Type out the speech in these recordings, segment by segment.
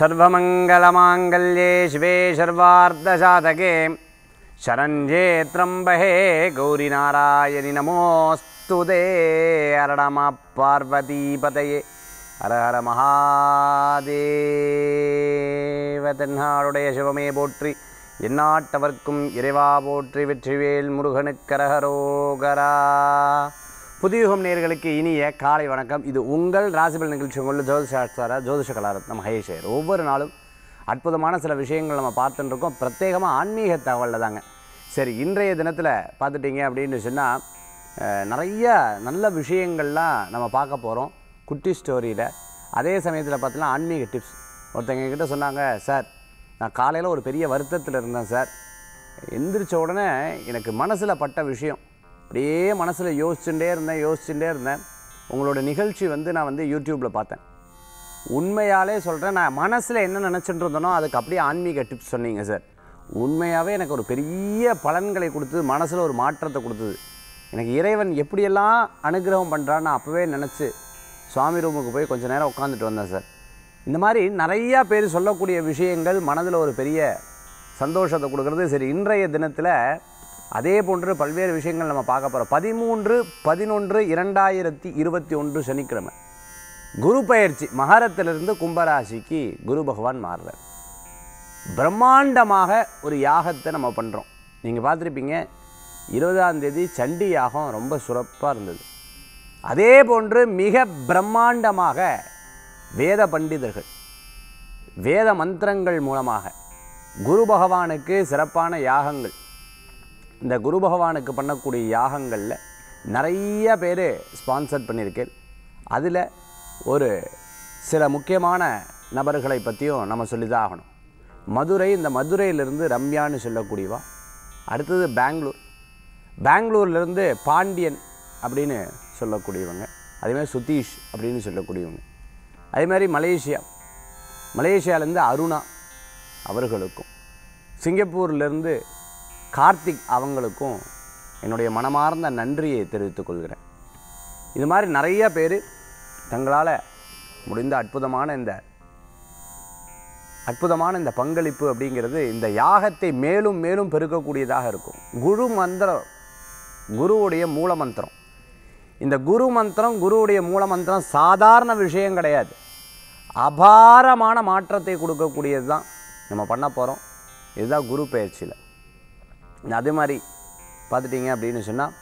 सर्वमङ्गलमाङ्गल्ये शिवे सर्वार्धसाधके शरण्ये त्र्यम्बहे गौरिनारायणि नमोऽस्तु ते अरणम பார்வதிபதையே ஹர ஹர மகாதேவ தென்னாடுடைய சிவமே போற்றி எந்நாட்டவர்க்கும் இறைவா போற்றி வெற்றிவேல் முருகனுக்கரகரோகரா புதியுகம் நேர்களுக்கு இனிய காலை வணக்கம் இது உங்கள் ராசிபல் நிகழ்ச்சி உங்கள் ஜோதிஷாஸ்தார ஜோதிஷ கலாரத்ன மகேஷர் ஒவ்வொரு நாளும் அற்புதமான சில விஷயங்கள் நம்ம பார்த்துட்டு இருக்கோம் பிரத்யேகமாக ஆன்மீக தகவலில் தாங்க சரி இன்றைய தினத்தில் பார்த்துட்டீங்க அப்படின்னு சொன்னால் நிறைய நல்ல விஷயங்கள்லாம் நம்ம பார்க்க போகிறோம் குட்டி ஸ்டோரியில் அதே சமயத்தில் பார்த்தீங்கன்னா ஆன்மீக டிப்ஸ் ஒருத்தங்க கிட்ட சொன்னாங்க சார் நான் காலையில் ஒரு பெரிய வருத்தத்தில் இருந்தேன் சார் எந்திரிச்ச உடனே எனக்கு மனசில் பட்ட விஷயம் அப்படியே மனசில் யோசிச்சுட்டே இருந்தேன் யோசிச்சுட்டே இருந்தேன் உங்களோட நிகழ்ச்சி வந்து நான் வந்து யூடியூப்பில் பார்த்தேன் உண்மையாலே சொல்கிறேன் நான் மனசில் என்ன நினச்சிட்டு இருந்தேனோ அதுக்கு அப்படியே ஆன்மீக டிப்ஸ் சொன்னீங்க சார் உண்மையாகவே எனக்கு ஒரு பெரிய பலன்களை கொடுத்தது மனசில் ஒரு மாற்றத்தை கொடுத்தது எனக்கு இறைவன் எப்படியெல்லாம் அனுகிரகம் பண்ணுறான்னு நான் அப்போவே நினச்சி சுவாமி ரூமுக்கு போய் கொஞ்ச நேரம் உட்காந்துட்டு வந்தேன் சார் இந்த மாதிரி நிறையா பேர் சொல்லக்கூடிய விஷயங்கள் மனதில் ஒரு பெரிய சந்தோஷத்தை கொடுக்குறது சரி இன்றைய தினத்தில் அதே போன்று பல்வேறு விஷயங்கள் நம்ம பார்க்க போகிறோம் பதிமூன்று பதினொன்று இரண்டாயிரத்தி இருபத்தி ஒன்று சனிக்கிழமை குரு பயிற்சி மகரத்திலிருந்து கும்பராசிக்கு குரு பகவான் மாறுறார் பிரம்மாண்டமாக ஒரு யாகத்தை நம்ம பண்ணுறோம் நீங்கள் பார்த்துருப்பீங்க இருபதாம் தேதி சண்டி யாகம் ரொம்ப சிறப்பாக இருந்தது அதே போன்று மிக பிரம்மாண்டமாக வேத பண்டிதர்கள் வேத மந்திரங்கள் மூலமாக குரு பகவானுக்கு சிறப்பான யாகங்கள் இந்த குரு பகவானுக்கு பண்ணக்கூடிய யாகங்களில் நிறைய பேர் ஸ்பான்சர் பண்ணியிருக்கேன் அதில் ஒரு சில முக்கியமான நபர்களை பற்றியும் நம்ம சொல்லி தான் ஆகணும் மதுரை இந்த மதுரையிலிருந்து ரம்யான்னு சொல்லக்கூடியவா அடுத்தது பெங்களூர் பெங்களூர்லேருந்து பாண்டியன் அப்படின்னு சொல்லக்கூடியவங்க அதேமாதிரி சுதீஷ் அப்படின்னு சொல்லக்கூடியவங்க அதே மாதிரி மலேசியா மலேசியாவிலேருந்து அருணா அவர்களுக்கும் சிங்கப்பூர்லேருந்து கார்த்திக் அவங்களுக்கும் என்னுடைய மனமார்ந்த நன்றியை தெரிவித்துக் கொள்கிறேன் இது மாதிரி நிறைய பேர் தங்களால் முடிந்த அற்புதமான இந்த அற்புதமான இந்த பங்களிப்பு அப்படிங்கிறது இந்த யாகத்தை மேலும் மேலும் பெருக்கக்கூடியதாக இருக்கும் குரு மந்திரம் குருவுடைய மூல மந்திரம் இந்த குரு மந்திரம் குருவுடைய மூல மந்திரம் சாதாரண விஷயம் கிடையாது அபாரமான மாற்றத்தை கொடுக்கக்கூடியது தான் நம்ம பண்ண போகிறோம் இதுதான் குரு பயிற்சியில் அதே மாதிரி பார்த்துட்டிங்க அப்படின்னு சொன்னால்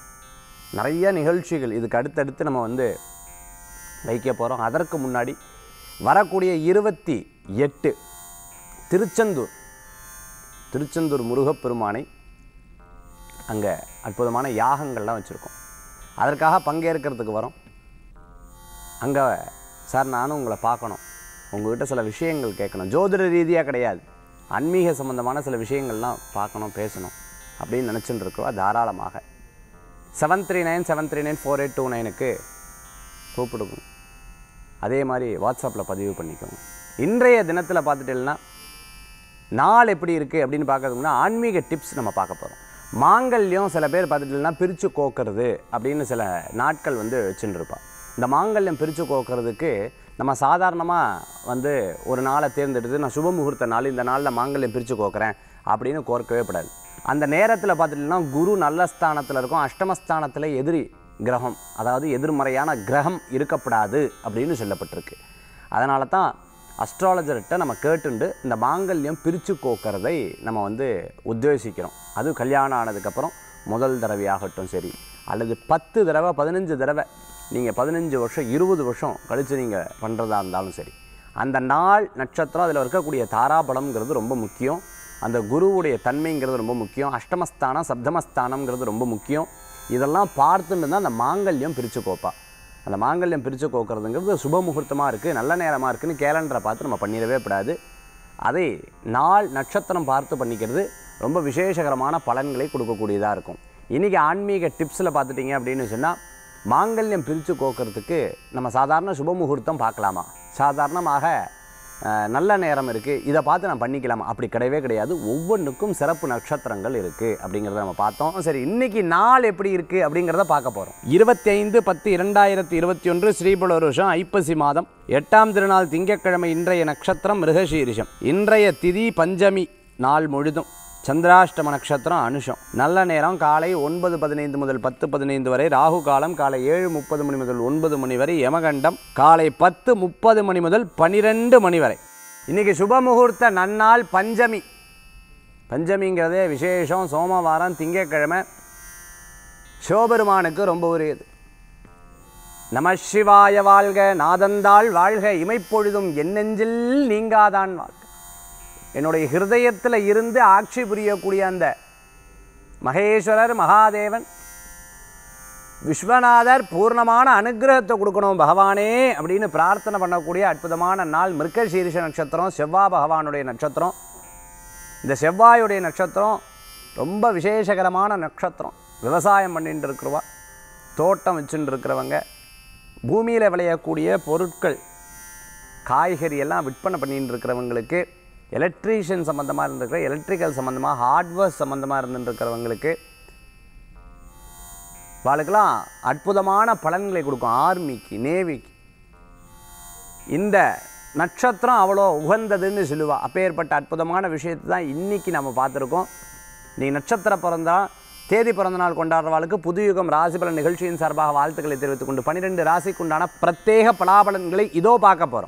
நிறைய நிகழ்ச்சிகள் இதுக்கு அடுத்தடுத்து நம்ம வந்து வைக்க போகிறோம் அதற்கு முன்னாடி வரக்கூடிய இருபத்தி எட்டு திருச்செந்தூர் திருச்செந்தூர் முருகப்பெருமானை அங்கே அற்புதமான யாகங்கள்லாம் வச்சுருக்கோம் அதற்காக பங்கேற்கிறதுக்கு வரோம் அங்கே சார் நானும் உங்களை பார்க்கணும் உங்கள்கிட்ட சில விஷயங்கள் கேட்கணும் ஜோதிட ரீதியாக கிடையாது ஆன்மீக சம்மந்தமான சில விஷயங்கள்லாம் பார்க்கணும் பேசணும் அப்படின்னு நினச்சிட்டு இருக்கிறோம் தாராளமாக seven three nine seven three nine four eight two நைனுக்கு கூப்பிடுங்க அதே மாதிரி வாட்ஸ்அப்பில் பதிவு பண்ணிக்கோங்க இன்றைய தினத்தில் பார்த்துட்டேன்னா நாள் எப்படி இருக்குது அப்படின்னு பார்க்கறதுக்குன்னா ஆன்மீக டிப்ஸ் நம்ம பார்க்க போகிறோம் மாங்கல்யம் சில பேர் பார்த்துட்டீங்கன்னா பிரித்து கோக்கிறது அப்படின்னு சில நாட்கள் வந்து வச்சுட்டு இருப்பான் இந்த மாங்கல்யம் பிரித்து கோக்கிறதுக்கு நம்ம சாதாரணமாக வந்து ஒரு நாளை தேர்ந்தெடுத்து நான் சுப முகூர்த்த நாள் இந்த நாளில் மாங்கல்யம் பிரித்து கோக்கிறேன் அப்படின்னு கோர்க்கவே படாது அந்த நேரத்தில் பார்த்துட்டீங்கன்னா குரு நல்ல ஸ்தானத்தில் இருக்கும் அஷ்டமஸ்தானத்தில் எதிரி கிரகம் அதாவது எதிர்மறையான கிரகம் இருக்கப்படாது அப்படின்னு சொல்லப்பட்டிருக்கு அதனால தான் அஸ்ட்ராலஜர்கிட்ட நம்ம கேட்டுண்டு இந்த மாங்கல்யம் பிரித்து கோக்கிறதை நம்ம வந்து உத்தேசிக்கிறோம் அது கல்யாணம் ஆனதுக்கப்புறம் முதல் தடவையாகட்டும் சரி அல்லது பத்து தடவை பதினஞ்சு தடவை நீங்கள் பதினஞ்சு வருஷம் இருபது வருஷம் கழித்து நீங்கள் பண்ணுறதா இருந்தாலும் சரி அந்த நாள் நட்சத்திரம் அதில் இருக்கக்கூடிய தாராபலம்ங்கிறது ரொம்ப முக்கியம் அந்த குருவுடைய தன்மைங்கிறது ரொம்ப முக்கியம் அஷ்டமஸ்தானம் சப்தமஸ்தானம்ங்கிறது ரொம்ப முக்கியம் இதெல்லாம் பார்த்துட்டு தான் அந்த மாங்கல்யம் பிரித்து கோப்பா அந்த மாங்கல்யம் பிரித்து கோக்கிறதுங்கிறது சுப முகூர்த்தமாக இருக்குது நல்ல நேரமாக இருக்குன்னு கேலண்டரை பார்த்து நம்ம பண்ணிடவே கூடாது அதை நாள் நட்சத்திரம் பார்த்து பண்ணிக்கிறது ரொம்ப விசேஷகரமான பலன்களை கொடுக்கக்கூடியதாக இருக்கும் இன்றைக்கி ஆன்மீக டிப்ஸில் பார்த்துட்டிங்க அப்படின்னு சொன்னால் மாங்கல்யம் பிரித்து கோக்கிறதுக்கு நம்ம சாதாரண சுப முகூர்த்தம் பார்க்கலாமா சாதாரணமாக அஹ், நல்ல நேரம் இருக்குது இதை பார்த்து நான் பண்ணிக்கலாமா அப்படி கிடையவே கிடையாது ஒவ்வொன்றுக்கும் சிறப்பு நட்சத்திரங்கள் இருக்குது அப்படிங்கிறத நம்ம பார்த்தோம் சரி இன்னைக்கு நாள் எப்படி இருக்குது அப்படிங்கிறத பார்க்க போகிறோம் இருபத்தி ஐந்து பத்து இரண்டாயிரத்தி இருபத்தி ஒன்று ஸ்ரீபுல வருஷம் ஐப்பசி மாதம் எட்டாம் திருநாள் திங்கட்கிழமை இன்றைய நட்சத்திரம் மிருகசீரிஷம் இன்றைய திதி பஞ்சமி நாள் முழுதும் சந்திராஷ்டம நட்சத்திரம் அனுஷம் நல்ல நேரம் காலை ஒன்பது பதினைந்து முதல் பத்து பதினைந்து வரை ராகு காலம் காலை ஏழு முப்பது மணி முதல் ஒன்பது மணி வரை யமகண்டம் காலை பத்து முப்பது மணி முதல் பன்னிரெண்டு மணி வரை இன்னைக்கு சுப முகூர்த்த நன்னாள் பஞ்சமி பஞ்சமிங்கிறதே விசேஷம் சோமவாரம் திங்கட்கிழமை சிவபெருமானுக்கு ரொம்ப உரியது நம சிவாய வாழ்க நாதந்தாள் வாழ்க இமைப்பொழுதும் என்னெஞ்சில் நீங்காதான் வாழ்க என்னுடைய ஹிருதயத்தில் இருந்து ஆட்சி புரியக்கூடிய அந்த மகேஸ்வரர் மகாதேவன் விஸ்வநாதர் பூர்ணமான அனுகிரகத்தை கொடுக்கணும் பகவானே அப்படின்னு பிரார்த்தனை பண்ணக்கூடிய அற்புதமான நாள் மிருகசீரிஷ நட்சத்திரம் செவ்வாய் பகவானுடைய நட்சத்திரம் இந்த செவ்வாயுடைய நட்சத்திரம் ரொம்ப விசேஷகரமான நட்சத்திரம் விவசாயம் பண்ணிட்டு இருக்கிறவா தோட்டம் வச்சுட்டு இருக்கிறவங்க பூமியில் விளையக்கூடிய பொருட்கள் காய்கறி எல்லாம் விற்பனை பண்ணிட்டு இருக்கிறவங்களுக்கு எலக்ட்ரீஷியன் சம்மந்தமாக இருந்திருக்கிற எலக்ட்ரிக்கல் சம்மந்தமாக ஹார்ட்வேர் சம்மந்தமாக இருந்துருக்கிறவங்களுக்கு வாழ்க்கெல்லாம் அற்புதமான பலன்களை கொடுக்கும் ஆர்மிக்கு நேவிக்கு இந்த நட்சத்திரம் அவ்வளோ உகந்ததுன்னு சொல்லுவா அப்பேற்பட்ட அற்புதமான விஷயத்தை தான் இன்றைக்கி நம்ம பார்த்துருக்கோம் நீ நட்சத்திர பிறந்தா தேதி பிறந்த நாள் கொண்டாடுறவாளுக்கு புதுயுகம் ராசி பலன் நிகழ்ச்சியின் சார்பாக வாழ்த்துக்களை தெரிவித்துக் கொண்டு பன்னிரெண்டு ராசிக்குண்டான பிரத்யேக பலாபலன்களை இதோ பார்க்க போகிறோம்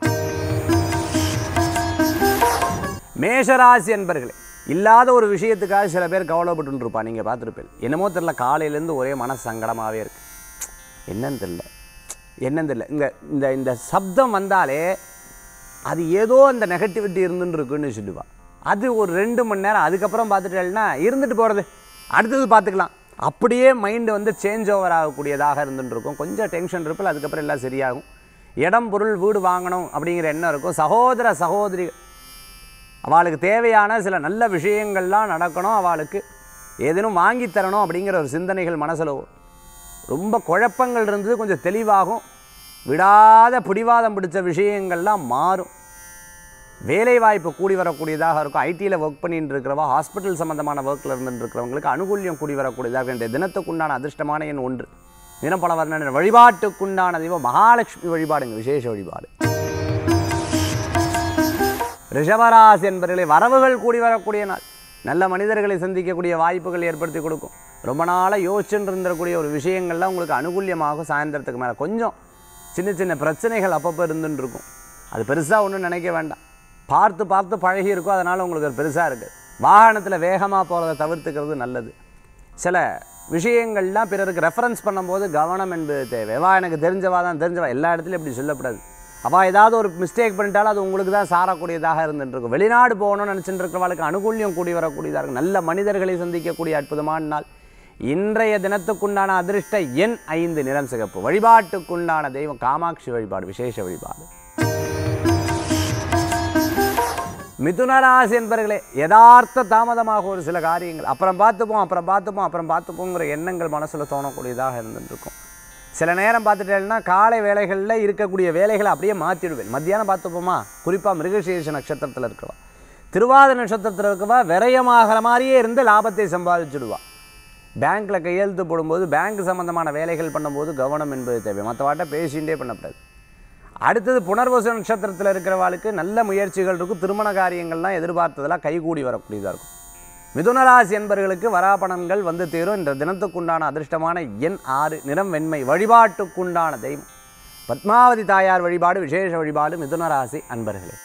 மேஷராசி என்பர்களே இல்லாத ஒரு விஷயத்துக்காக சில பேர் கவலைப்பட்டு இருப்பா நீங்கள் பார்த்துருப்பேன் என்னமோ தெரில காலையிலேருந்து ஒரே மன சங்கடமாகவே இருக்கு என்னன்னு தெரில என்னன்னு தெரில இங்கே இந்த இந்த சப்தம் வந்தாலே அது ஏதோ அந்த நெகட்டிவிட்டி இருந்துன்னு இருக்குன்னு சொல்லுவா அது ஒரு ரெண்டு மணி நேரம் அதுக்கப்புறம் பார்த்துட்டேன்னா இருந்துட்டு போகிறது அடுத்தது பார்த்துக்கலாம் அப்படியே மைண்டு வந்து சேஞ்ச் ஓவர் ஆகக்கூடியதாக இருந்துட்டு இருக்கும் கொஞ்சம் டென்ஷன் இருப்பில் அதுக்கப்புறம் எல்லாம் சரியாகும் இடம் பொருள் வீடு வாங்கணும் அப்படிங்கிற எண்ணம் இருக்கும் சகோதர சகோதரி அவளுக்கு தேவையான சில நல்ல விஷயங்கள்லாம் நடக்கணும் அவளுக்கு ஏதேனும் வாங்கி தரணும் அப்படிங்கிற ஒரு சிந்தனைகள் மனசில் ரொம்ப குழப்பங்கள் இருந்தது கொஞ்சம் தெளிவாகும் விடாத பிடிவாதம் பிடிச்ச விஷயங்கள்லாம் மாறும் வேலை வாய்ப்பு கூடி வரக்கூடியதாக இருக்கும் ஐடியில் ஒர்க் பண்ணிட்டு இருக்கிறவா ஹாஸ்பிட்டல் சம்மந்தமான ஒர்க்கில் இருந்துட்டு இருக்கிறவங்களுக்கு அனுகூல்யம் கூடி வரக்கூடியதாக இன்றைய தினத்துக்குண்டான அதிர்ஷ்டமான எண் ஒன்று தினம் பல வர்ணன வழிபாட்டுக்குண்டான தெய்வம் மகாலட்சுமி வழிபாடுங்க விசேஷ வழிபாடு ரிஷபராசி என்பவர்களை வரவுகள் கூடி வரக்கூடிய நாள் நல்ல மனிதர்களை சந்திக்கக்கூடிய வாய்ப்புகள் ஏற்படுத்தி கொடுக்கும் ரொம்ப நாளாக யோசிச்சுட்டு இருந்திருக்கக்கூடிய ஒரு விஷயங்கள்லாம் உங்களுக்கு அனுகூல்யமாகும் சாயந்தரத்துக்கு மேலே கொஞ்சம் சின்ன சின்ன பிரச்சனைகள் அப்பப்போ இருந்துட்டு இருக்கும் அது பெருசாக ஒன்றும் நினைக்க வேண்டாம் பார்த்து பார்த்து பழகி இருக்கும் அதனால் உங்களுக்கு அது பெருசாக இருக்குது வாகனத்தில் வேகமாக போகிறத தவிர்த்துக்கிறது நல்லது சில விஷயங்கள்லாம் பிறருக்கு ரெஃபரன்ஸ் பண்ணும்போது கவனம் என்பது தேவை வா எனக்கு தெரிஞ்சவா தான் தெரிஞ்சவா எல்லா இடத்துலையும் இப்படி சொல்லக்கூடாது அவள் ஏதாவது ஒரு மிஸ்டேக் பண்ணிட்டாலும் அது உங்களுக்கு தான் சாரக்கூடியதாக இருந்துட்டு இருக்கும் வெளிநாடு போகணும்னு நினச்சிட்டு இருக்கிறவளுக்கு அனுகூல்யம் கூடி வரக்கூடியதாக இருக்கும் நல்ல மனிதர்களை சந்திக்கக்கூடிய அற்புதமான நாள் இன்றைய தினத்துக்குண்டான அதிர்ஷ்ட எண் ஐந்து நிறம் சிகப்பு வழிபாட்டுக்குண்டான தெய்வம் காமாட்சி வழிபாடு விசேஷ வழிபாடு மிதுனராசி என்பர்களே யதார்த்த தாமதமாக ஒரு சில காரியங்கள் அப்புறம் பார்த்துப்போம் அப்புறம் பார்த்துப்போம் அப்புறம் பார்த்துப்போங்கிற எண்ணங்கள் மனசில் தோணக்கூடியதாக இருந்துருக்கும் சில நேரம் பார்த்துட்டேன்னா காலை வேலைகளில் இருக்கக்கூடிய வேலைகளை அப்படியே மாற்றிடுவேன் மத்தியானம் பார்த்துப்போமா குறிப்பாக மிருகசீர்ஷ நட்சத்திரத்தில் இருக்கவா திருவாத நட்சத்திரத்தில் இருக்கவா விரயமாகிற மாதிரியே இருந்து லாபத்தை சம்பாதிச்சுடுவா பேங்க்கில் கையெழுத்து போடும்போது பேங்க் சம்மந்தமான வேலைகள் பண்ணும்போது கவனம் என்பது தேவை மற்றவாட்ட பேசிகிட்டே பண்ணக்கூடாது அடுத்தது புனர்வசு நட்சத்திரத்தில் இருக்கிறவாளுக்கு நல்ல முயற்சிகள் இருக்கும் திருமண காரியங்கள்லாம் எதிர்பார்த்ததெல்லாம் கைகூடி வரக்கூடியதாக இருக்கும் மிதுனராசி என்பர்களுக்கு வராபணங்கள் வந்து தேரும் இந்த தினத்துக்குண்டான அதிர்ஷ்டமான எண் ஆறு நிறம் வெண்மை வழிபாட்டுக்குண்டான தெய்வம் பத்மாவதி தாயார் வழிபாடு விசேஷ வழிபாடு மிதுனராசி அன்பர்களே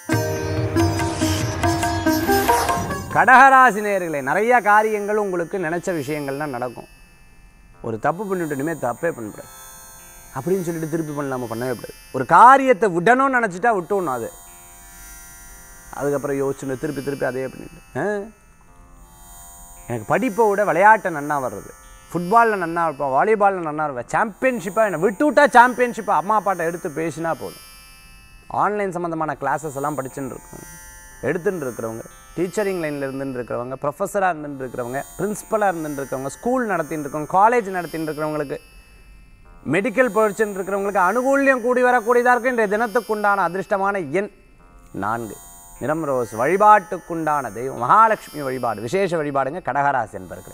கடகராசி நேயர்களே நிறைய காரியங்கள் உங்களுக்கு நினச்ச விஷயங்கள்லாம் நடக்கும் ஒரு தப்பு பண்ணிவிட்டு இனிமேல் தப்பே பண்ணக்கூடாது அப்படின்னு சொல்லிட்டு திருப்பி பண்ணலாமா பண்ணவே கூடாது ஒரு காரியத்தை விடணும்னு நினச்சிட்டா விட்டோணும் அது அதுக்கப்புறம் யோசிச்சுன்னு திருப்பி திருப்பி அதே பண்ணிட்டு ஆ? எனக்கு படிப்பை விட விளையாட்டை நன்னா வர்றது ஃபுட்பாலில் நன்னா இருப்பேன் வாலிபாலில் நன்னா இருப்பேன் சாம்பியன்ஷிப்பாக என்னை விட்டு விட்டா சாம்பியன்ஷிப்பாக அம்மா அப்பாட்ட எடுத்து பேசினா போதும் ஆன்லைன் சம்மந்தமான கிளாஸஸ் எல்லாம் படிச்சுட்டு இருக்கவங்க எடுத்துட்டு இருக்கிறவங்க டீச்சரிங் லைனில் இருந்துட்டு இருக்கிறவங்க ப்ரொஃபஸராக இருந்துட்டு இருக்கிறவங்க பிரின்ஸிபலாக இருந்துட்டு இருக்கிறவங்க ஸ்கூல் நடத்திட்டு இருக்கவங்க காலேஜ் நடத்திட்டு இருக்கிறவங்களுக்கு மெடிக்கல் படிச்சுட்டு இருக்கிறவங்களுக்கு அனுகூல்யம் கூடி வரக்கூடியதாக இருக்கும் இன்றைய தினத்துக்குண்டான அதிர்ஷ்டமான எண் நான்கு நிறம் ரோஸ் வழிபாட்டுக்குண்டான தெய்வம் மகாலட்சுமி வழிபாடு விசேஷ வழிபாடுங்க கடகராசி என்பர்களே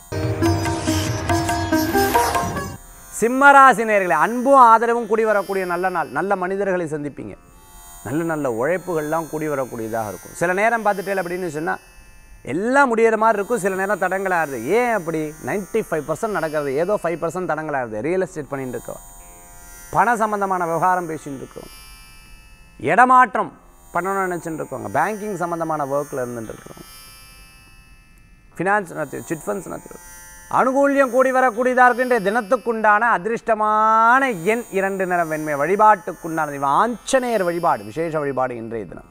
சிம்மராசி நேயர்களே அன்பும் ஆதரவும் கூடி வரக்கூடிய நல்ல நாள் நல்ல மனிதர்களை சந்திப்பீங்க நல்ல நல்ல உழைப்புகள்லாம் கூடி வரக்கூடியதாக இருக்கும் சில நேரம் பார்த்துட்டே அப்படின்னு சொன்னால் எல்லாம் முடியிற மாதிரி இருக்கும் சில நேரம் தடங்களாகுது ஏன் அப்படி 95% ஃபைவ் பர்சன்ட் நடக்கிறது ஏதோ ஃபைவ் பர்சன்ட் தடங்களாகுது ரியல் எஸ்டேட் பண்ணிட்டு இருக்கோம் பண சம்பந்தமான விவகாரம் பேசிட்டு இருக்கோம் இடமாற்றம் பண்ணணும்னு நினச்சிட்டு இருக்கோங்க பேங்கிங் சம்மந்தமான ஒர்க்கில் இருந்துட்டு இருக்கிறோம் ஃபினான்ஸ் நடத்தி சிட் ஃபண்ட்ஸ் நடத்தி அனுகூல்யம் கூடி வரக்கூடியதாக இருக்கின்ற தினத்துக்குண்டான அதிர்ஷ்டமான எண் இரண்டு நிற வெண்மை வழிபாட்டுக்குண்டான தெய்வம் ஆஞ்சநேயர் வழிபாடு விசேஷ வழிபாடு இன்றைய தினம்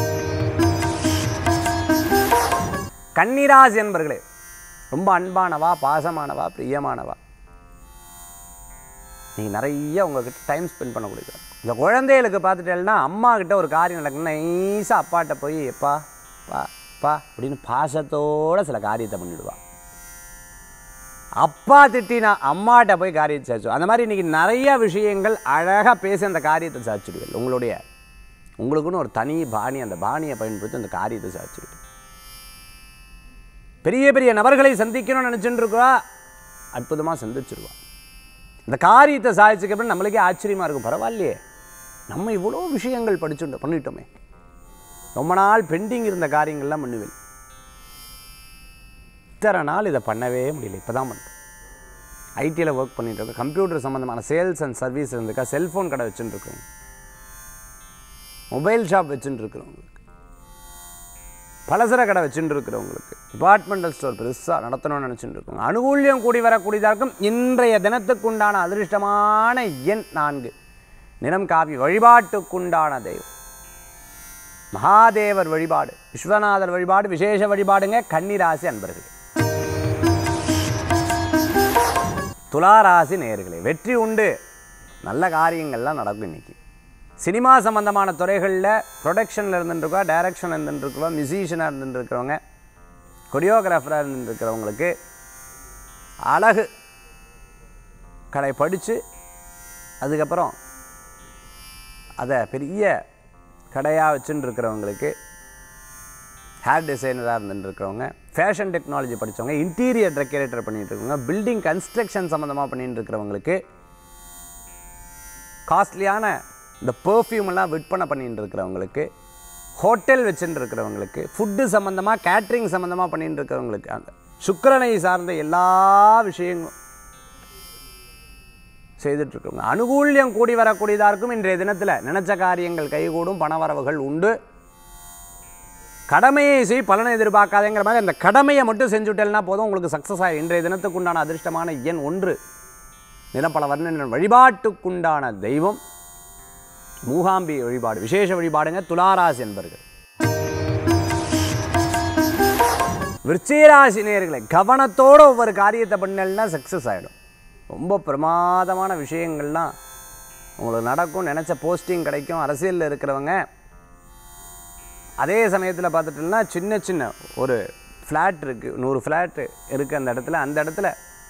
கன்னிராசி என்பர்களே ரொம்ப அன்பானவா பாசமானவா பிரியமானவா நீங்கள் நிறைய உங்ககிட்ட டைம் ஸ்பெண்ட் பண்ணக்கூடியது இந்த குழந்தைகளுக்கு பார்த்துட்டேன்னா அம்மா கிட்ட ஒரு காரியம் நடக்குன்னு நைஸாக அப்பாட்ட போய் எப்பா பா பா அப்படின்னு பாசத்தோட சில காரியத்தை பண்ணிடுவா அப்பா திட்டினா அம்மாட்ட போய் காரியத்தை சாச்சு அந்த மாதிரி இன்றைக்கி நிறைய விஷயங்கள் அழகாக பேசி அந்த காரியத்தை சாச்சிடுவீர்கள் உங்களுடைய உங்களுக்குன்னு ஒரு தனி பாணி அந்த பாணியை பயன்படுத்தி அந்த காரியத்தை சாச்சிடுவீங்க பெரிய பெரிய நபர்களை சந்திக்கணும்னு நினச்சிட்டு இருக்கா அற்புதமாக சந்திச்சிருவா இந்த காரியத்தை சாதிச்சுக்கப்புறம் நம்மளுக்கே ஆச்சரியமாக இருக்கும் பரவாயில்லையே நம்ம இவ்வளோ விஷயங்கள் படிச்சுட்டு பண்ணிட்டோமே ரொம்ப நாள் பெண்டிங் இருந்த காரியங்கள்லாம் பண்ணுவேன் இத்தனை நாள் இதை பண்ணவே முடியல இப்போ தான் பண்ணுறோம் ஐடியில் ஒர்க் பண்ணிட்டு இருக்கோம் கம்ப்யூட்டர் சம்மந்தமான சேல்ஸ் அண்ட் சர்வீஸ் இருந்துக்கா செல்ஃபோன் கடை வச்சுட்டு இருக்கோம் மொபைல் ஷாப் வச்சுட்டு இருக்கிறவங்களுக்கு பலசர கடை வச்சுட்டு இருக்கிறவங்களுக்கு டிபார்ட்மெண்டல் ஸ்டோர் பெருசாக நடத்தணும்னு நினச்சிட்டு இருக்கோங்க அனுகூல்யம் கூடி வரக்கூடியதாக இருக்கும் இன்றைய தினத்துக்குண்டான அதிர்ஷ்டமான எண் நான்கு நிறம் காவி வழிபாட்டுக்குண்டான தெய்வம் மகாதேவர் வழிபாடு விஸ்வநாதர் வழிபாடு விசேஷ வழிபாடுங்க கன்னிராசி அன்பர்களே துளாராசி நேயர்களே வெற்றி உண்டு நல்ல காரியங்கள்லாம் நடக்கும் இன்னைக்கு சினிமா சம்பந்தமான துறைகளில் ப்ரொடக்ஷனில் இருந்துருக்கோம் டைரக்ஷன் இருந்துருக்கிறோம் மியூசிஷியனாக இருந்துருக்கிறவங்க கொரியோகிராஃபராக இருந்துருக்கிறவங்களுக்கு அழகு கடை படித்து அதுக்கப்புறம் அதை பெரிய கடையாக வச்சுட்டு இருக்கிறவங்களுக்கு ஹேர் டிசைனராக இருந்துட்டு இருக்கிறவங்க ஃபேஷன் டெக்னாலஜி படித்தவங்க இன்டீரியர் டெக்கரேட்டர் பண்ணிட்டு இருக்கவங்க பில்டிங் கன்ஸ்ட்ரக்ஷன் சம்மந்தமாக பண்ணிட்டு இருக்கிறவங்களுக்கு காஸ்ட்லியான இந்த பெர்ஃப்யூம் எல்லாம் விற்பனை பண்ணிட்டு இருக்கிறவங்களுக்கு ஹோட்டல் வச்சுட்டு இருக்கிறவங்களுக்கு ஃபுட்டு சம்மந்தமாக கேட்ரிங் சம்மந்தமாக பண்ணிட்டு இருக்கிறவங்களுக்கு அந்த சுக்கிரனை சார்ந்த எல்லா விஷயங்களும் செய்துட்ருக்கோங்க அனுகூல்யம் கூடி வரக்கூடியதாக இருக்கும் இன்றைய தினத்தில் நினச்ச காரியங்கள் கைகூடும் பணவரவுகள் உண்டு கடமையை செய் பலனை எதிர்பார்க்காதேங்கிற மாதிரி அந்த கடமையை மட்டும் செஞ்சுட்டேன்னா போதும் உங்களுக்கு சக்ஸஸ் ஆகும் இன்றைய தினத்துக்கு உண்டான அதிர்ஷ்டமான எண் ஒன்று நிலப்பல வர்ணன் வழிபாட்டுக்குண்டான தெய்வம் மூகாம்பி வழிபாடு விசேஷ வழிபாடுங்க துளாராசி என்பர்கள் விருச்சிகராசி நேயர்களே கவனத்தோட ஒவ்வொரு காரியத்தை பண்ணலன்னா சக்ஸஸ் ஆகிடும் ரொம்ப பிரமாதமான விஷயங்கள்லாம் உங்களுக்கு நடக்கும் நினச்ச போஸ்டிங் கிடைக்கும் அரசியலில் இருக்கிறவங்க அதே சமயத்தில் பார்த்துட்டோம்னா சின்ன சின்ன ஒரு ஃப்ளாட் இருக்குது நூறு ஃப்ளாட்டு இருக்குது அந்த இடத்துல அந்த இடத்துல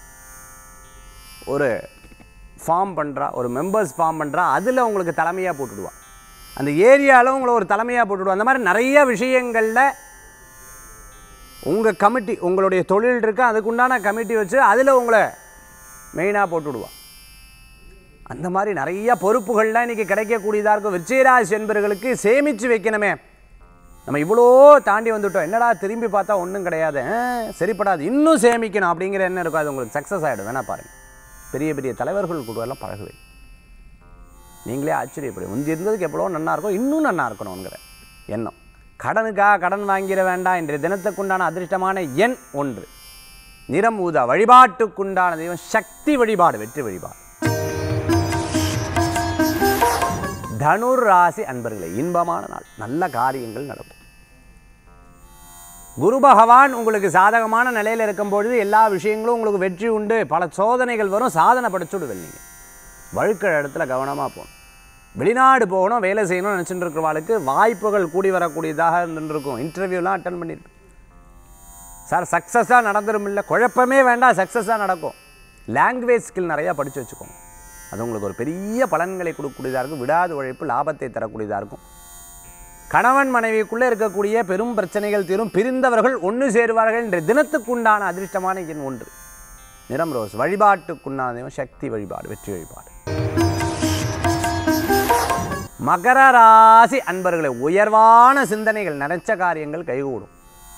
ஒரு ஃபார்ம் பண்ணுறா ஒரு மெம்பர்ஸ் ஃபார்ம் பண்ணுறா அதில் உங்களுக்கு தலைமையாக போட்டுடுவா அந்த ஏரியாவில் உங்களை ஒரு தலைமையாக போட்டுடுவா அந்த மாதிரி நிறைய விஷயங்களில் உங்கள் கமிட்டி உங்களுடைய தொழில் இருக்கு அதுக்குண்டான கமிட்டி வச்சு அதில் உங்களை மெயினாக போட்டுவிடுவா அந்த மாதிரி நிறைய பொறுப்புகள்லாம் இன்றைக்கி கிடைக்கக்கூடியதாக இருக்கும் விருச்சிகராசி என்பர்களுக்கு சேமித்து வைக்கணுமே நம்ம இவ்வளோ தாண்டி வந்துட்டோம் என்னடா திரும்பி பார்த்தா ஒன்றும் கிடையாது ஆ, சரிப்படாது இன்னும் சேமிக்கணும் அப்படிங்கிற என்ன இருக்கும் அது உங்களுக்கு சக்ஸஸ் ஆகிடும் வேணா பாருங்கள் பெரிய பெரிய தலைவர்கள் கூட எல்லாம் பழகுவேன் நீங்களே ஆச்சரியப்படும் முந்தி இருந்ததுக்கு எவ்வளோ நன்னா இருக்கும் இன்னும் நன்னா இருக்கணுங்கிற எண்ணம் கடனுக்காக கடன் வாங்கிட வேண்டாம் இன்றைய தினத்துக்குண்டான அதிர்ஷ்டமான எண் ஒன்று நிறம் ஊதா வழிபாட்டுக்குண்டான தெய்வம் சக்தி வழிபாடு வெற்றி வழிபாடு தனுர் ராசி அன்பர்களே இன்பமான நாள் நல்ல காரியங்கள் நடக்கும் குரு பகவான் உங்களுக்கு சாதகமான நிலையில் இருக்கும் பொழுது எல்லா விஷயங்களும் உங்களுக்கு வெற்றி உண்டு பல சோதனைகள் வரும் சாதனை படைச்சுடுவேன் நீங்கள் வழுக்கிற இடத்துல கவனமாக போகணும் வெளிநாடு போகணும் வேலை செய்யணும்னு நினச்சிட்டு இருக்கிறவாளுக்கு வாய்ப்புகள் கூடி வரக்கூடியதாக இருந்துருக்கும் இன்டர்வியூலாம் அட்டன் பண்ணிட்டு சார் சக்ஸஸாக நடந்துரும் இல்லை குழப்பமே வேண்டாம் சக்ஸஸாக நடக்கும் லாங்குவேஜ் ஸ்கில் நிறையா படித்து வச்சுக்கோங்க அது உங்களுக்கு ஒரு பெரிய பலன்களை கொடுக்கக்கூடியதாக இருக்கும் விடாது உழைப்பு லாபத்தை தரக்கூடியதாக இருக்கும் கணவன் மனைவிக்குள்ளே இருக்கக்கூடிய பெரும் பிரச்சனைகள் தீரும் பிரிந்தவர்கள் ஒன்று சேருவார்கள் என்ற தினத்துக்குண்டான அதிர்ஷ்டமான எண் ஒன்று நிறம் ரோஸ் வழிபாட்டுக்குண்டான தெய்வம் சக்தி வழிபாடு வெற்றி வழிபாடு மகர ராசி அன்பர்களை உயர்வான சிந்தனைகள் நினைச்ச காரியங்கள் கைகூடும்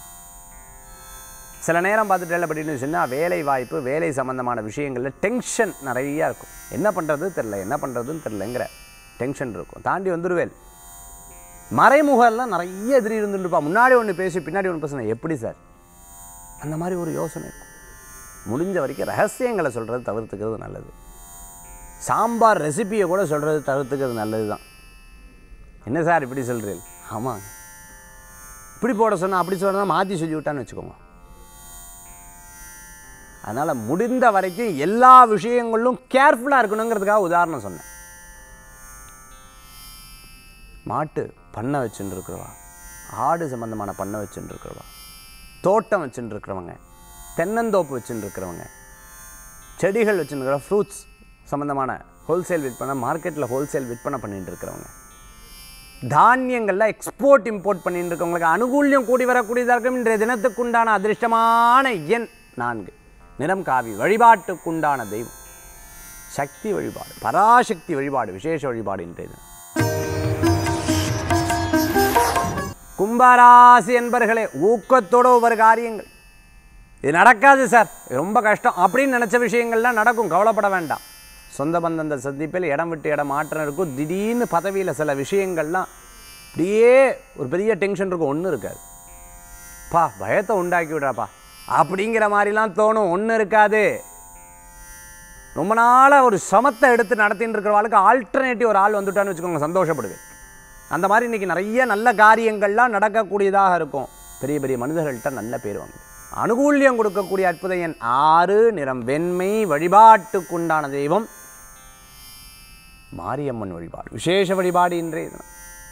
சில நேரம் பார்த்துட்டு அப்படின்னு சொன்னால் வேலை வாய்ப்பு வேலை சம்மந்தமான விஷயங்களில் டென்ஷன் நிறையா இருக்கும் என்ன பண்ணுறது தெரில என்ன பண்ணுறதுன்னு தெரிலங்கிற டென்ஷன் இருக்கும் தாண்டி வந்துடுவேல் மறைமுகம்லாம் நிறைய எதிரி இருந்துட்டுப்பா முன்னாடி ஒன்று பேசி பின்னாடி ஒன்று பேசுனா எப்படி சார் அந்த மாதிரி ஒரு யோசனை இருக்கும் முடிஞ்ச வரைக்கும் ரகசியங்களை சொல்கிறது தவிர்த்துக்கிறது நல்லது சாம்பார் ரெசிபியை கூட சொல்கிறது தவிர்த்துக்கிறது நல்லது தான் என்ன சார் இப்படி சொல்கிறீர்கள் ஆமாங்க இப்படி போட சொன்னால் அப்படி சொன்னால் மாற்றி சொல்லி விட்டான்னு வச்சுக்கோங்க அதனால் முடிந்த வரைக்கும் எல்லா விஷயங்களிலும் கேர்ஃபுல்லாக இருக்கணுங்கிறதுக்காக உதாரணம் சொன்னேன் மாட்டு பண்ணை வச்சுட்டு இருக்கிறவா ஆடு சம்மந்தமான பண்ணை வச்சுட்டு இருக்கிறவா தோட்டம் வச்சுட்டு இருக்கிறவங்க தென்னந்தோப்பு வச்சுட்டு இருக்கிறவங்க செடிகள் வச்சுட்டு இருக்கிற ஃப்ரூட்ஸ் சம்மந்தமான ஹோல்சேல் விற்பனை மார்க்கெட்டில் ஹோல்சேல் விற்பனை பண்ணிட்டு இருக்கிறவங்க தானியங்கள்லாம் எக்ஸ்போர்ட் இம்போர்ட் பண்ணிட்டு இருக்கவங்களுக்கு அனுகூல்யம் கூடி வரக்கூடியதாக இருக்கும் இன்றைய தினத்துக்குண்டான அதிர்ஷ்டமான எண் நான்கு நிறம் காவி வழிபாட்டுக்குண்டான தெய்வம் சக்தி வழிபாடு பராசக்தி வழிபாடு விசேஷ வழிபாடு இன்றைய தினம் கும்பராசி என்பர்களே ஊக்கத்தோட ஒவ்வொரு காரியங்கள் இது நடக்காது சார் இது ரொம்ப கஷ்டம் அப்படின்னு நினச்ச விஷயங்கள்லாம் நடக்கும் கவலைப்பட வேண்டாம் சொந்த பந்தந்த சந்திப்பில் இடம் விட்டு இடம் மாற்றம் இருக்கும் திடீர்னு பதவியில் சில விஷயங்கள்லாம் அப்படியே ஒரு பெரிய டென்ஷன் இருக்கும் ஒன்றும் இருக்காது பா பயத்தை உண்டாக்கி விடுறாப்பா அப்படிங்கிற மாதிரிலாம் தோணும் ஒன்றும் இருக்காது ரொம்ப நாளாக ஒரு சமத்தை எடுத்து நடத்தின்னு இருக்கிறவாளுக்கு ஆல்டர்னேட்டிவ் ஒரு ஆள் வந்துட்டான்னு வச்சுக்கோங்க சந்தோஷப்படுவேன் அந்த மாதிரி இன்றைக்கி நிறைய நல்ல காரியங்கள்லாம் நடக்கக்கூடியதாக இருக்கும் பெரிய பெரிய மனிதர்கள்ட்ட நல்ல பேர் வாங்க அனுகூல்யம் கொடுக்கக்கூடிய அற்புத எண் ஆறு நிறம் வெண்மை வழிபாட்டுக்குண்டான தெய்வம் மாரியம்மன் வழிபாடு விசேஷ வழிபாடு இன்றைய தினம்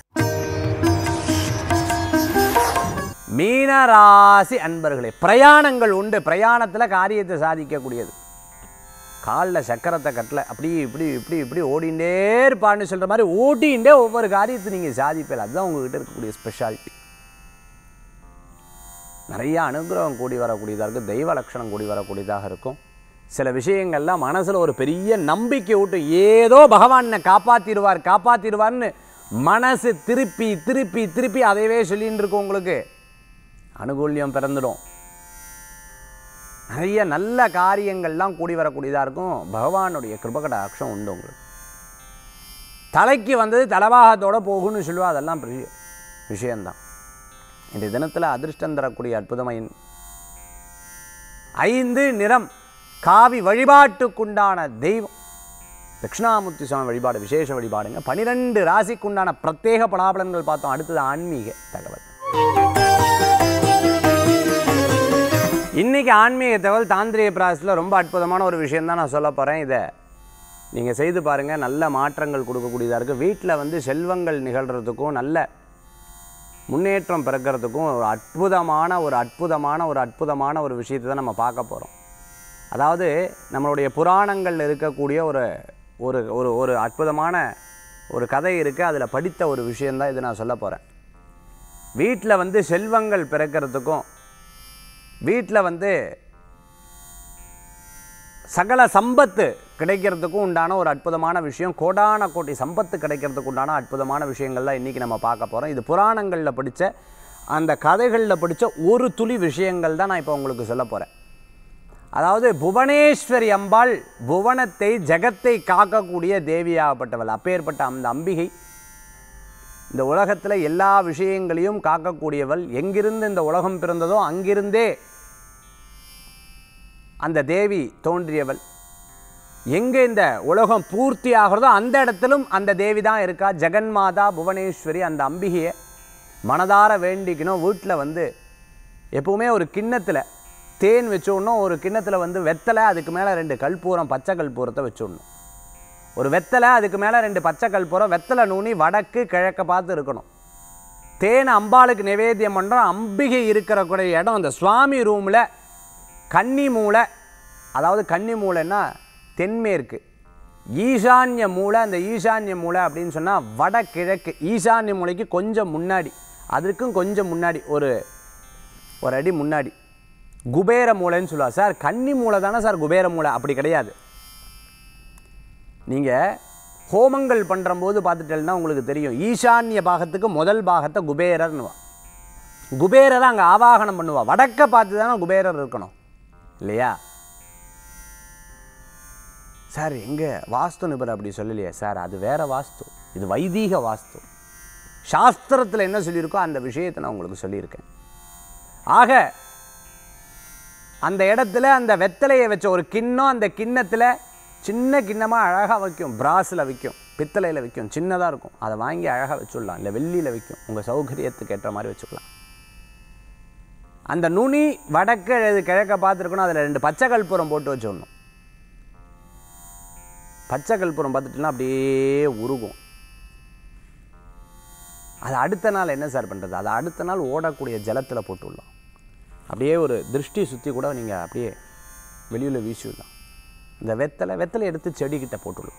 மீனராசி அன்பர்களே பிரயாணங்கள் உண்டு பிரயாணத்தில் காரியத்தை சாதிக்கக்கூடியது காலில் சக்கரத்தை கட்டல அப்படி இப்படி இப்படி இப்படி ஓடிண்டே இருப்பான்னு சொல்கிற மாதிரி ஓட்டிகிட்டே ஒவ்வொரு காரியத்தை நீங்கள் சாதிப்பீங்க அதுதான் உங்ககிட்ட இருக்கக்கூடிய ஸ்பெஷாலிட்டி நிறைய அனுகிரகம் கூடி வரக்கூடியதாக இருக்கும் தெய்வ லட்சணம் கூடி வரக்கூடியதாக இருக்கும் சில விஷயங்கள்லாம் மனசில் ஒரு பெரிய நம்பிக்கை விட்டு ஏதோ பகவானை காப்பாற்றிடுவார் காப்பாற்றிடுவார்னு மனசு திருப்பி திருப்பி திருப்பி அதையவே சொல்லின்னு இருக்கும் உங்களுக்கு அனுகூல்யம் பிறந்துடும் நிறைய நல்ல காரியங்கள்லாம் கூடி வரக்கூடியதாக இருக்கும் பகவானுடைய கிருபகடாட்சம் உண்டு உங்களுக்கு தலைக்கு வந்தது தலவாகத்தோட போகும்னு சொல்லுவா அதெல்லாம் பெரிய விஷயந்தான் இன்றைய தினத்தில் அதிர்ஷ்டம் தரக்கூடிய அற்புதமையின் ஐந்து நிறம் காவி வழிபாட்டுக்குண்டான தெய்வம் தட்சிணாமூர்த்தி சுவாமி வழிபாடு விசேஷ வழிபாடுங்க பனிரெண்டு ராசிக்குண்டான பிரத்யேக பலாபலன்கள் பார்த்தோம் அடுத்தது ஆன்மீக தகவல் இன்றைக்கி ஆன்மீக தகவல் தாந்திரிய பிராசத்தில் ரொம்ப அற்புதமான ஒரு விஷயம் தான் நான் சொல்ல போகிறேன் இதை நீங்கள் செய்து பாருங்கள் நல்ல மாற்றங்கள் கொடுக்கக்கூடியதாக இருக்குது வீட்டில் வந்து செல்வங்கள் நிகழ்கிறதுக்கும் நல்ல முன்னேற்றம் பிறக்கிறதுக்கும் ஒரு அற்புதமான ஒரு அற்புதமான ஒரு அற்புதமான ஒரு விஷயத்தை தான் நம்ம பார்க்க போகிறோம் அதாவது நம்மளுடைய புராணங்களில் இருக்கக்கூடிய ஒரு ஒரு ஒரு ஒரு அற்புதமான ஒரு கதை இருக்குது அதில் படித்த ஒரு விஷயந்தான் இது நான் சொல்ல போகிறேன் வீட்டில் வந்து செல்வங்கள் பிறக்கிறதுக்கும் வீட்டில் வந்து சகல சம்பத்து கிடைக்கிறதுக்கும் உண்டான ஒரு அற்புதமான விஷயம் கோடான கோடி சம்பத்து கிடைக்கிறதுக்கு உண்டான அற்புதமான விஷயங்கள்லாம் இன்றைக்கி நம்ம பார்க்க போகிறோம் இது புராணங்களில் படித்த அந்த கதைகளில் படித்த ஒரு துளி விஷயங்கள் தான் நான் இப்போ உங்களுக்கு சொல்ல போகிறேன் அதாவது புவனேஸ்வரி அம்பாள் புவனத்தை ஜெகத்தை காக்கக்கூடிய தேவியாகப்பட்டவள் அப்பேற்பட்ட அந்த அம்பிகை இந்த உலகத்தில் எல்லா விஷயங்களையும் காக்கக்கூடியவள் எங்கிருந்து இந்த உலகம் பிறந்ததோ அங்கிருந்தே அந்த தேவி தோன்றியவள் எங்கே இந்த உலகம் பூர்த்தி ஆகிறதோ அந்த இடத்திலும் அந்த தேவி தான் இருக்கா ஜெகன்மாதா புவனேஸ்வரி அந்த அம்பிகையை மனதார வேண்டிக்கணும் வீட்டில் வந்து எப்பவுமே ஒரு கிண்ணத்தில் தேன் வச்சோடணும் ஒரு கிண்ணத்தில் வந்து வெத்தலை அதுக்கு மேலே ரெண்டு கல்பூரம் பச்சை கல்பூரத்தை வச்சுடணும் ஒரு வெத்தலை அதுக்கு மேலே ரெண்டு பச்சை கல்பூரம் வெத்தலை நூனி வடக்கு கிழக்க பார்த்து இருக்கணும் தேன் அம்பாளுக்கு நிவேத்தியம் பண்ணுறோம் அம்பிகை இருக்கிற கூடிய இடம் அந்த சுவாமி ரூமில் கன்னி மூலை அதாவது கன்னி மூலைன்னா தென்மேற்கு ஈசான்ய மூலை அந்த ஈசான்ய மூலை அப்படின்னு சொன்னால் வடகிழக்கு ஈசான்ய மூலைக்கு கொஞ்சம் முன்னாடி அதற்கும் கொஞ்சம் முன்னாடி ஒரு ஒரு அடி முன்னாடி குபேர மூலைன்னு சொல்லுவா சார் கன்னி மூலை தானே சார் குபேர மூலை அப்படி கிடையாது நீங்கள் ஹோமங்கள் பண்ணுறம்போது பார்த்துட்டேன்னா உங்களுக்கு தெரியும் ஈசான்ய பாகத்துக்கு முதல் பாகத்தை குபேரர்னுவா குபேரரை அங்கே ஆவாகனம் பண்ணுவா வடக்க பார்த்து தானே குபேரர் இருக்கணும் இல்லையா சார் எங்கே வாஸ்து நிபுணர் அப்படி சொல்லலையே சார் அது வேற வாஸ்து இது வைதீக வாஸ்து சாஸ்திரத்தில் என்ன சொல்லியிருக்கோ அந்த விஷயத்தை நான் உங்களுக்கு சொல்லியிருக்கேன் ஆக அந்த இடத்துல அந்த வெத்தலையை வச்ச ஒரு கிண்ணம் அந்த கிண்ணத்தில் சின்ன கிண்ணமாக அழகாக வைக்கும் பிராஸில் விற்கும் பித்தளையில் விற்கும் சின்னதாக இருக்கும் அதை வாங்கி அழகாக வச்சுடலாம் இல்லை வெள்ளியில் விற்கும் உங்கள் சௌகரியத்துக்கு ஏற்ற மாதிரி வச்சுக்கலாம் அந்த நுனி வடக்கு அல்லது கிழக்க பார்த்துருக்கணும் அதில் ரெண்டு பச்சை கற்பூரம் போட்டு வச்சிடணும் பச்சை கற்பூரம் பார்த்துட்டுனா அப்படியே உருகும் அது அடுத்த நாள் என்ன சார் பண்ணுறது அது அடுத்த நாள் ஓடக்கூடிய ஜலத்தில் போட்டு விடலாம் அப்படியே ஒரு திருஷ்டி சுற்றி கூட நீங்கள் அப்படியே வெளியில் வீசி விடலாம் இந்த வெத்தலை வெத்தலை எடுத்து செடிக்கிட்ட போட்டுடலாம்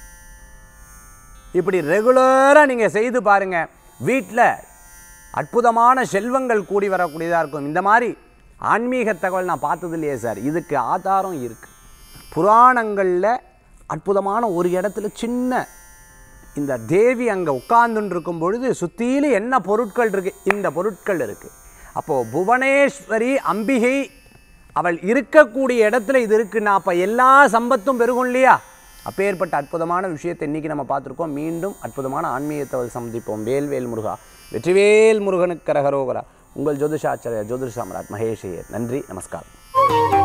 இப்படி ரெகுலராக நீங்கள் செய்து பாருங்கள் வீட்டில் அற்புதமான செல்வங்கள் கூடி வரக்கூடியதாக இருக்கும் இந்த மாதிரி ஆன்மீக தகவல் நான் பார்த்தது இல்லையே சார் இதுக்கு ஆதாரம் இருக்குது புராணங்களில் அற்புதமான ஒரு இடத்துல சின்ன இந்த தேவி அங்கே உட்கார்ந்துட்டு இருக்கும் பொழுது சுற்றிலும் என்ன பொருட்கள் இருக்குது இந்த பொருட்கள் இருக்குது அப்போது புவனேஸ்வரி அம்பிகை அவள் இருக்கக்கூடிய இடத்துல இது இருக்குன்னா அப்போ எல்லா சம்பத்தும் பெருகும் இல்லையா அப்பேற்பட்ட அற்புதமான விஷயத்தை இன்றைக்கி நம்ம பார்த்துருக்கோம் மீண்டும் அற்புதமான ஆன்மீகத்தை சந்திப்போம் வேல்வேல் முருகா வெற்றிவேல் முருகனுக்கு கரகரோகரா உங்கள் ஜோதிஷாச்சாரிய ஜோதிஷ சாம்ராட் மகேஷ் ஐயர் நன்றி நமஸ்காரம்